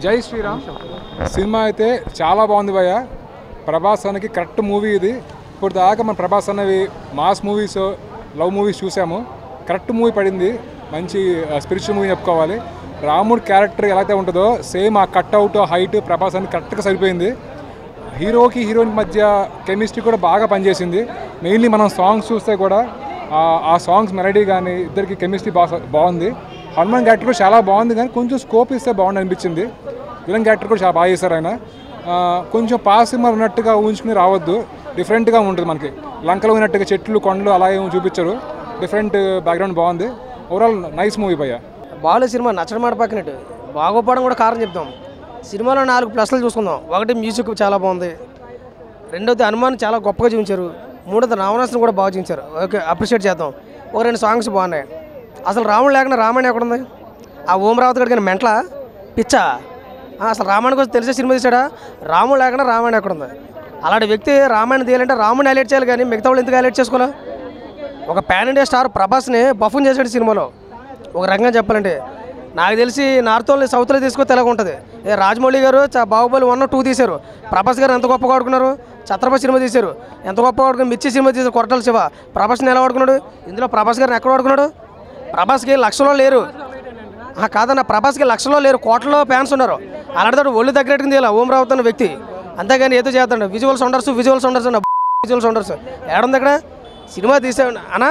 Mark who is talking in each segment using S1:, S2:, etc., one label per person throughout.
S1: జై శ్రీరామ్ సినిమా అయితే చాలా బాగుంది భయ్య ప్రభాస్ అన్నకి కరెక్ట్ మూవీ ఇది ఇప్పుడు దాకా మన ప్రభాస్ అన్నవి మాస్ మూవీస్ లవ్ మూవీస్ చూసాము కరెక్ట్ మూవీ పడింది మంచి స్పిరిచువల్ మూవీ చెప్పుకోవాలి రాముడు క్యారెక్టర్ ఎలా అయితే ఉంటుందో సేమ్ ఆ కట్అవుట్ హైట్ ప్రభాస్ అని కరెక్ట్గా సరిపోయింది హీరోకి హీరోయిన్ మధ్య కెమిస్ట్రీ కూడా బాగా పనిచేసింది మెయిన్లీ మనం సాంగ్స్ చూస్తే కూడా ఆ- ఆ సాంగ్స్ మెలడీ కానీ ఇద్దరికి కెమిస్ట్రీ బాగా బాగుంది హనుమాన్ క్యారెక్టర్ కూడా చాలా బాగుంది కానీ కొంచెం స్కోప్ ఇస్తే బాగుంది అనిపించింది విలన్ క్యారెక్టర్ కూడా చాలా బాగా చేశారు ఆయన ఆ, కొంచెం పాస్ సినిమా ఉన్నట్టుగా ఊహించుకుని రావద్దు డిఫరెంట్గా ఉంటుంది మనకి లంకలో ఉన్నట్టుగా చెట్లు కొండలు అలా ఏమి చూపించరు డిఫరెంట్ బ్యాక్గ్రౌండ్ బాగుంది ఓవరాల్ నైస్ మూవీ భయ్య
S2: బాగాలేదు సినిమా నచ్చడం మాట పక్కనట్టు బాగోపోవడం కూడా కారణం చెప్తాం సినిమాలో నాలుగు ప్లస్లు చూసుకుందాం ఒకటి మ్యూజిక్ చాలా బాగుంది రెండోది హనుమాన్ చాలా గొప్పగా చూపించారు మూడోది రావణాసుని కూడా బాగా చూపించారు ఓకే అప్రిషియేట్ చేద్దాం ఒక రెండు సాంగ్స్ బాగున్నాయి అసలు రాముడు లేకుండా రామాయణ ఎక్కడుంది ఆ ఓమరావతి గడికి మెంట్ల పిచ్చా ఆ, అసలు రామాయణ కోసం తెలిసే సినిమా తీసాడా రాముడు లేకుండా రామాయణ ఎక్కడుంది అలాంటి వ్యక్తి రామాయణ తీయాలంటే రాముడిని హైలైట్ చేయాలి కానీ మిగతా వాళ్ళు ఎందుకు హైలైట్ చేసుకోవాలా ఒక పాన్ ఇండియా స్టార్ ప్రభాస్ని బఫన్ చేశాడు సినిమాలో ఒక రకంగా చెప్పాలంటే నాకు తెలిసి నార్త్ వాళ్ళు సౌత్లో తీసుకొస్తే ఎలాగ ఉంటుంది ఏ రాజమౌళి గారు చ- బాహుబలి వన్ టూ తీశారు ప్రభాస్ గారు ఎంత గొప్పగా ఆడుకున్నారు ఛత్రపతి సినిమా తీశారు ఎంత గొప్పగా ఆడుకున్నారు మిర్చి సినిమా తీశారు కొరటాల శివ ప్రభాస్ని ఎలా ఆడుకున్నాడు ఇందులో ప్రభాస్ గారిని ఎక్కడ ఆడుకున్నాడు ప్రభాస్కి లక్షలో లేరు ఆ, కాదన్న ప్రభాస్కి లక్షలో లేరు కోట్లలో ఫ్యాన్స్ ఉన్నారు అలాంటి ఒళ్ళు తగ్గట్టుగా తీయాలి ఓం రావుత్ అన్న వ్యక్తి అంతేగాని ఏదో చేస్తాడు విజువల్స్ ఉండర్స్ విజువల్స్ ఉండర్స్ అన్న విజువల్స్ ఉండర్స్ ఏడుంది అక్కడ సినిమా తీసే అనా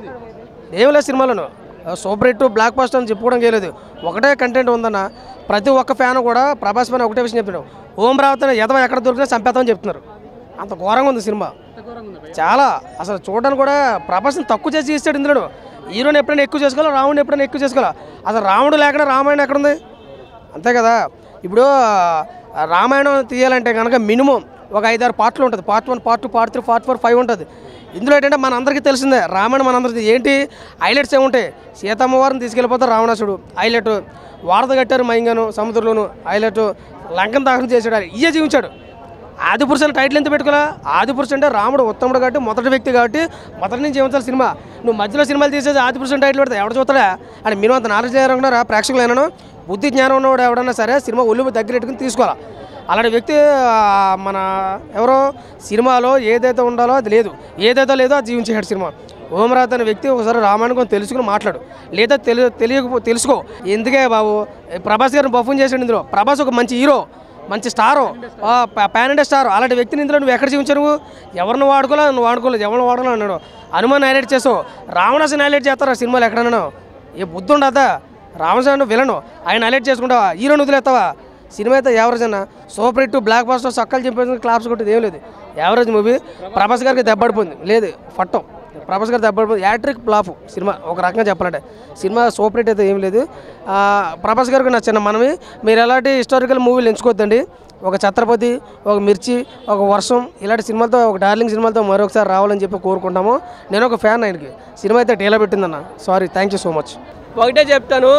S2: ఏం లేదు సినిమాలను సూపర్ హిట్ బ్లాక్ బస్టర్ అని చెప్పుకోవడం లేదు ఒకటే కంటెంట్ ఉందన్న ప్రతి ఒక్క ఫ్యాన్ కూడా ప్రభాస్ పైన ఒకటే విషయం చెప్తున్నాడు ఓం రావుత్ అనే ఎదవ ఎక్కడ దొరికినా చంపేద్దామని చెప్తున్నారు అంత ఘోరంగా ఉంది సినిమా చాలా అసలు చూడడానికి కూడా ప్రభాస్ని తక్కువ చేసి ఇస్తాడు ఇందులో హీరోని ఎప్పుడైనా ఎక్కువ చేసుకోవాలా రాముడిని ఎప్పుడైనా ఎక్కువ చేసుకోవాలా అసలు రాముడు లేకుండా రామాయణం ఎక్కడుంది అంతే కదా ఇప్పుడు ఆ, రామాయణం తీయాలంటే కనుక మినిమం ఒక ఐదారు పార్ట్లు ఉంటుంది part one part two part three part four five ఉంటుంది ఇందులో ఏంటంటే మన అందరికీ తెలిసిందే రామాయణం మనందరికీ ఏంటి హైలైట్స్ ఏముంటాయి సీతమ్మ వారిని తీసుకెళ్ళిపోతారు రావణాసుడు హైలైట్ వారధ కట్టారు మైంగాను సముద్రంలోను హైలైట్ లంకను దాహనం చేసాడు ఇయే జీవించాడు ఆది పురుషులు టైటిల్ ఎంత పెట్టుకోవాలా ఆది పురుషుడు అంటే రాముడు ఉత్తముడు కాబట్టి మొదటి వ్యక్తి కాబట్టి మొదటి నుంచి జీవించాలి సినిమా నువ్వు మధ్యలో సినిమాలు తీసేసి ఆది పురుషుడు టైటిల్ పెడతా ఎవడ చూస్తాడా అని మీరు అంత నాలెడ్జ్ లేరనుకున్నారా ప్రేక్షకులు ఏమన్నా బుద్ధి జ్ఞానం ఉన్నవాడు ఎవడన్నా సరే సినిమా ఒళ్ళు దగ్గర పెట్టుకుని తీసుకోవాలా అలాంటి వ్యక్తి ఆ, మన ఎవరో సినిమాలో ఏదైతే ఉండాలో అది లేదు ఏదైతే లేదో అది జీవించాడు సినిమా ఓమరాత్ అనే వ్యక్తి ఒకసారి రామాయణం కొంచెం తెలుసుకుని మాట్లాడు లేదా తెలి తెలియకపో తెలుసుకో ఎందుకే బాబు ప్రభాస్ గారిని బఫూన్ చేసాడు ఇందులో ప్రభాస్ ఒక మంచి హీరో మంచి స్టారు పాన్ ఇండియా స్టార్ అలాంటి వ్యక్తిని ఇందులో నువ్వు ఎక్కడ చూపించావు నువ్వు ఎవరిని వాడుకోలే నువ్వు వాడుకోలేదు ఎవరిని వాడుకోలే అన్నాడు హనుమాన్ హైలైట్ చేసావు రావణాసుని హైలైట్ చేస్తారా సినిమాలు ఎక్కడన్నా ఏ బుద్ధి ఉండదా రావణాసు విలను ఆయన హైలైట్ చేసుకుంటావా హీరోని వదిలేస్తావా సినిమా అయితే యావరేజ్ అన్న సూపర్ హిట్ బ్లాక్ బాస్టర్ సక్కలు చెప్పేసి క్లాప్స్ కొట్టేది ఏం లేదు యావరేజ్ మూవీ ప్రభాస్ గారికి దెబ్బడిపోయింది లేదు ఫట్టం ప్రభాస్ గారు దెబ్బడిపోయింది యాట్రిక్ ఫ్లాప్ సినిమా ఒక రకంగా చెప్పాలంటే సినిమా సూపర్ హిట్ అయితే ఏం లేదు ఆ, ప్రభాస్ గారికి నా చిన్న మనవి మీరు ఎలాంటి హిస్టారికల్ మూవీలు ఎంచుకోవద్దండి ఒక ఛత్రపతి ఒక మిర్చి ఒక వర్షం ఇలాంటి సినిమాలతో ఒక డార్లింగ్ సినిమాలతో మరొకసారి రావాలని చెప్పి కోరుకుంటాము నేను ఒక ఫ్యాన్ ఆయనకి సినిమా అయితే టేలా పెట్టిందన్న sorry thank you so much
S3: ఒకటే చెప్తాను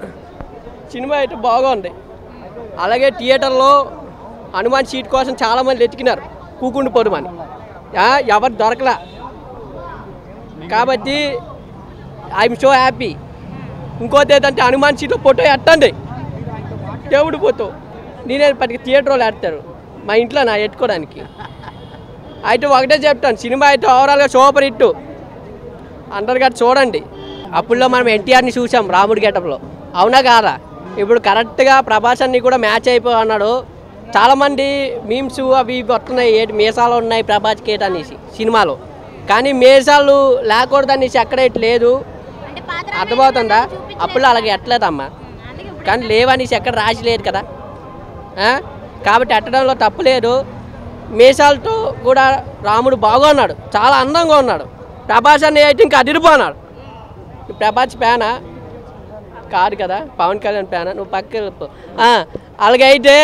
S3: సినిమా అయితే బాగుంది అలాగే థియేటర్లో హనుమాన్ సీట్ కోసం చాలామంది ఎతికినారు కూకుండు పొరుమని ఆ, ఎవరు దొరకలా కాబట్టి ఐఎమ్ సో హ్యాపీ ఇంకోటి ఏంటంటే హనుమాన్ సీట్లో ఫోటో ఎట్టండి దేవుడి ఫోటో నేనే పట్టుకు థియేటర్లో ఎడతారు మా ఇంట్లో నా ఎట్టుకోవడానికి అయితే ఒకటే చెప్తాను సినిమా అయితే ఓవరాల్గా సూపర్ హిట్ అందరు గారు చూడండి అప్పుడులో మనం ఎన్టీఆర్ని చూసాం రాముడి గెటప్లో అవునా కాదా ఇప్పుడు కరెక్ట్గా ప్రభాస్ అన్ని కూడా మ్యాచ్ అయిపోయి అన్నాడు చాలామంది మీమ్స్ అవి ఇవి వస్తున్నాయి ఏంటి మీసాలు ఉన్నాయి ప్రభాస్ కేట్ అనేసి సినిమాలో కానీ మీసాలు లేకూడదు అనేసి ఎక్కడ ఇటు లేదు అర్థమవుతుందా అప్పుడు అలాగే ఎట్లేదమ్మా కానీ లేవనేసి ఎక్కడ రాసి లేదు కదా ఆ? కాబట్టి ఎట్టడంలో తప్పు లేదు మీసాలతో కూడా రాముడు బాగున్నాడు చాలా అందంగా ఉన్నాడు ప్రభాస్ అన్న అయితే ఇంకా అదిరిపోన్నాడు ఈ ప్రభాస్ ప్యానా కాదు కదా పవన్ కళ్యాణ్ ప్యానా నువ్వు పక్కకి వెళ్ళిపో ఆ, అలాగే అయితే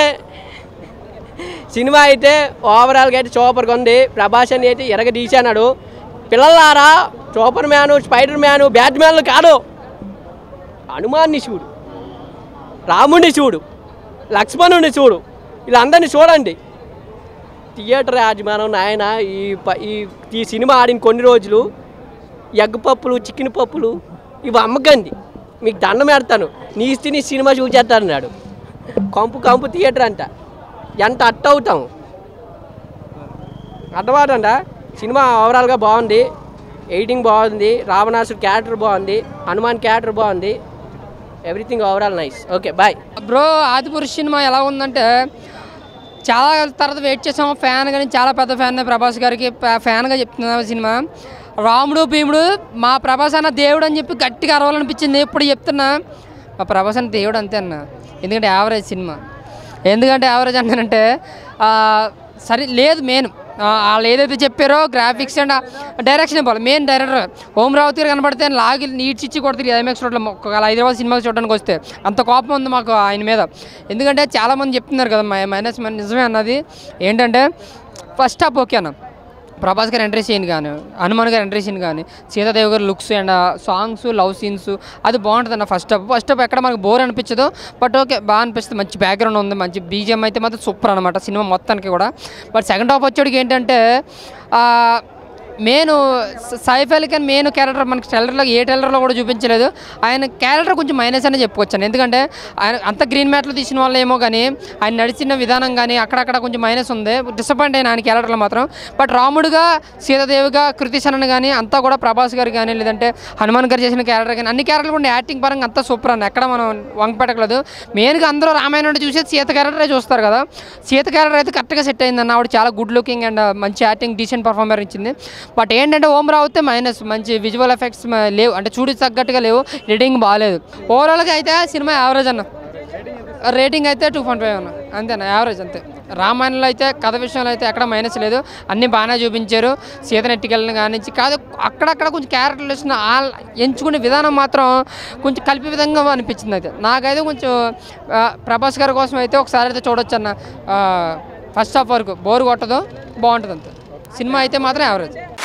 S3: సినిమా అయితే ఓవరాల్గా అయితే సూపర్గా ఉంది ప్రభాస్ అని అయితే ఎరగ తీసాడు పిల్లలారా సూపర్ మ్యాను స్పైడర్ మ్యాను బ్యాట్ మ్యాన్లు కాదు హనుమాన్ని చూడు రాముడిని చూడు లక్ష్మణుని చూడు వీళ్ళందరినీ చూడండి థియేటర్ యాజమానం నాయన ఈ ప- ఈ ఈ సినిమా ఆడిన కొన్ని రోజులు ఎగ్ పప్పులు చికెన్ పప్పులు ఇవి అమ్మకండి మీకు దండం పెడతాను నీ తిని సినిమా చూచేస్తానన్నాడు కంపు కంపు థియేటర్ అంట ఎంత అట్ట అవుతాం అర్థమవుతుందా సినిమా ఓవరాల్గా బాగుంది ఎడిటింగ్ బాగుంది రావణాసుడు క్యారెక్టర్ బాగుంది హనుమాన్ క్యారెక్టర్ బాగుంది everything overall nice okay bye
S4: bro Adipurush సినిమా ఎలా ఉందంటే చాలా తర్వాత వెయిట్ చేసాము ఫ్యాన్ కానీ చాలా పెద్ద ఫ్యాన్ ప్రభాస్ గారికి ఫ్యా- ఫ్యాన్గా చెప్తున్నాను సినిమా రాముడు భీముడు మా ప్రభాస్ అన్న దేవుడు అని చెప్పి గట్టిగా అరవాలనిపించింది ఎప్పుడు చెప్తున్నా మా ప్రభాస్ అన్న దేవుడు అంతే అన్న ఎందుకంటే యావరేజ్ సినిమా ఎందుకంటే యావరేజ్ అంటానంటే ఆ, సరే లేదు మెయిన్ వాళ్ళు ఏదైతే చెప్పారో గ్రాఫిక్స్ అండ్ డైరెక్షన్ ఇవ్వాలి మెయిన్ డైరెక్టర్ ఓం రావుత్ గారు కనబడితే లాగి నీడ్చిచ్చి కొడుతుంది ఐమాక్స్ రోడ్లో ఒకవేళ హైదరాబాద్ సినిమాకి చూడడానికి వస్తే అంత కోపం ఉంది మాకు ఆయన మీద ఎందుకంటే చాలామంది చెప్తున్నారు కదా మై- మైనస్ మన నిజమే అన్నది ఏంటంటే ఫస్ట్ హాఫ్ ఓకే అన్న ప్రభాస్ గారు ఎంట్రీ సీన్ కానీ హనుమాన్ గారు ఎంట్రీ సీన్ కానీ సీతాదేవి గారి looks and songs love scenes అది బాగుంటుంది అన్న ఫస్ట్ హాఫ్ ఫస్ట్ హాఫ్ ఎక్కడ మనకు బోర్ అనిపించదు బట్ ఓకే బాగా అనిపిస్తుంది మంచి బ్యాక్గ్రౌండ్ ఉంది మంచి బీజిఎం అయితే మాత్రం సూపర్ అనమాట సినిమా మొత్తానికి కూడా బట్ సెకండ్ హాఫ్ వచ్చేటికి ఏంటంటే main Saif Ali Khan main character మనకి ట్రైలర్లో ఏ ట్రైలర్లో కూడా చూపించలేదు ఆయన క్యారెక్టర్ కొంచెం మైనస్ అని చెప్పుకోవచ్చాను ఎందుకంటే ఆయన అంత గ్రీన్ మ్యాట్లో తీసిన వాళ్ళు ఏమో కానీ ఆయన నడిచిన విధానం కానీ అక్కడక్కడ కొంచెం మైనస్ ఉంది డిసప్పాయింట్ అయిన ఆయన క్యారెక్టర్లో మాత్రం బట్ రాముడుగా సీతాదేవిగా కృతి సనన్ కానీ అంతా కూడా ప్రభాస్ గారు కానీ లేదంటే హనుమాన్ గారు చేసిన క్యారెక్టర్ కానీ అన్ని క్యారెక్టర్లు కూడా యాక్టింగ్ పరంగా అంతా సూపర్ అన్న ఎక్కడ మనం వంక పెట్టకలేదు మెయిన్గా అందరూ రామాయణం అంటే చూసేది సీత క్యారెక్టరే చూస్తారు కదా సీత క్యారెక్టర్ అయితే కరెక్ట్గా సెట్ అయిందన్న ఆవిడ చాలా గుడ్ లుకింగ్ అండ్ మంచి యాక్టింగ్ డీసెంట్ పర్ఫార్మర్ ఇచ్చింది బట్ ఏంటంటే ఓం రావుతే మైనస్ మంచి విజువల్ ఎఫెక్ట్స్ లేవు అంటే చూడి తగ్గట్టుగా లేవు రీడింగ్ బాగాలేదు ఓవరాల్గా అయితే సినిమా యావరేజ్ అన్న రేటింగ్ అయితే టూ పాయింట్ ఫైవ్ అన్న అంతేనా యావరేజ్ అంతే రామాయణంలో అయితే కథ విషయంలో అయితే ఎక్కడ మైనస్ లేదు అన్నీ బాగానే చూపించారు సీతను ఎట్టుకెళ్ళిన కానించి కాదు అక్కడక్కడ కొంచెం క్యారెక్టర్లు వచ్చిన ఆ ఎంచుకునే విధానం మాత్రం కొంచెం కలిపి విధంగా అనిపించింది అయితే నాకైతే కొంచెం ఆ, ప్రభాస్ గారి కోసం అయితే ఒకసారి అయితే చూడొచ్చు అన్న ఫస్ట్ హాఫ్ వరకు బోర్ కొట్టదు బాగుంటుంది అంతే సినిమా అయితే మాత్రం యావరేజ్